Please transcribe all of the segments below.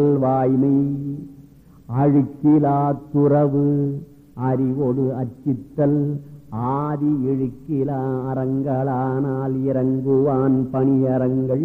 வாய்மை அழுக்கிலா துறவு அறிவோடு அச்சித்தல் ஆதி இழுக்கிலா அறங்களானால் இறங்குவான் பணியரங்கள்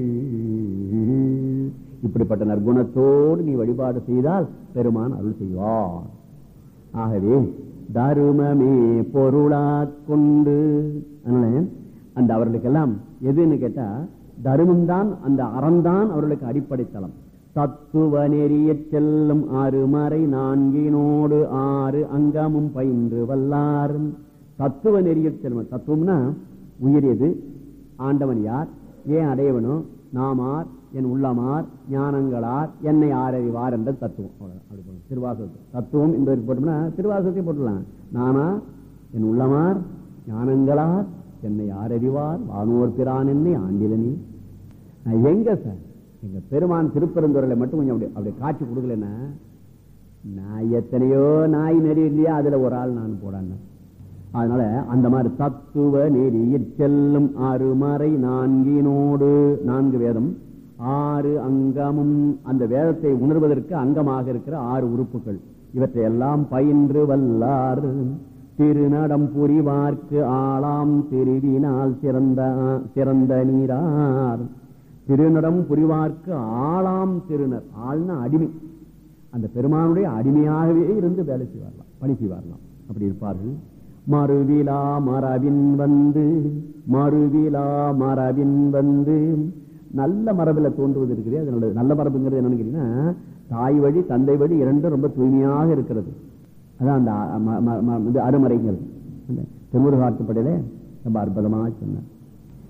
இப்படிப்பட்ட நற்குணத்தோடு நீ வழிபாடு செய்தால் பெருமான் அருள் செய்வார் ஆகவே தருமமே பொருளாக் கொண்டு அதனால அந்த அவர்களுக்கெல்லாம் எதுன்னு கேட்டா தருமம் தான் அந்த அறம்தான் அவர்களுக்கு அடிப்படை தளம் தத்துவ நெறிய செல்லும் அருமறை நான்கினோடு ஆறு அங்கமும் பயின்று வல்லாரும் தத்துவ நெறிய செல்லும் தத்துவம்னா உயரியது ஆண்டவன் யார் ஏன் அடையவனும் நாமார் என் உள்ளமார் ஞானங்களார் என்னை ஆரறிவார் என்ற தத்துவம் அவ்வளவுதான். அப்படி போடணும். திருவாசகத்தை தத்துவம் என்பதற்கு போட்டோம்னா திருவாசகத்தை போட்டுடலாம் நானா என் உள்ளமார் ஞானங்களார் என்னை ஆரறிவார் வானோர் பிரான் என்னை ஆண்டிலனி நான் எங்க சார் எங்க பெருமான் திருப்பெருந்துறையில மட்டும் கொஞ்சம் அப்படி அப்படி காட்சி கொடுக்கலன்னா நான் எத்தனையோ நாய் நெறி இல்லையா அதுல ஒரு ஆள் நான் போடான்னு அதனால அந்த மாதிரி தத்துவ நெறியில் செல்லும் அருமறை நான்கினோடு நான்கு வேதம் ஆறு அங்கமும் அந்த வேதத்தை உணர்வதற்கு அங்கமாக இருக்கிற ஆறு உறுப்புகள் இவற்றை எல்லாம் பயின்று வல்லார் திருநடம் புரிவார்க்கு ஆளாம் திருவினால் சிறந்த சிறந்த நீரார் திருநடம் புரிவார்க்கு ஆளாம் திருநர் ஆள்னா அடிமை அந்த பெருமானுடைய அடிமையாகவே இருந்து வேலை செய்வாரலாம் பணி செய்வாரலாம் அப்படி இருப்பார்கள் மறுவிலா மரபின் வந்து மறுவிலா மரபின் வந்து நல்ல மரபில் தோன்றுவது இருக்கிறது அதனோட நல்ல மரபுங்கிறது என்னன்னு கேட்டீங்கன்னா தாய் வழி தந்தை வழி இரண்டும் ரொம்ப தூய்மையாக இருக்கிறது அதான் அந்த அ- ம- ம- ம- இது அருமறைங்கிறது அந்த திருமுருகாட்டுப்படையில ரொம்ப அற்புதமாக சொன்னார்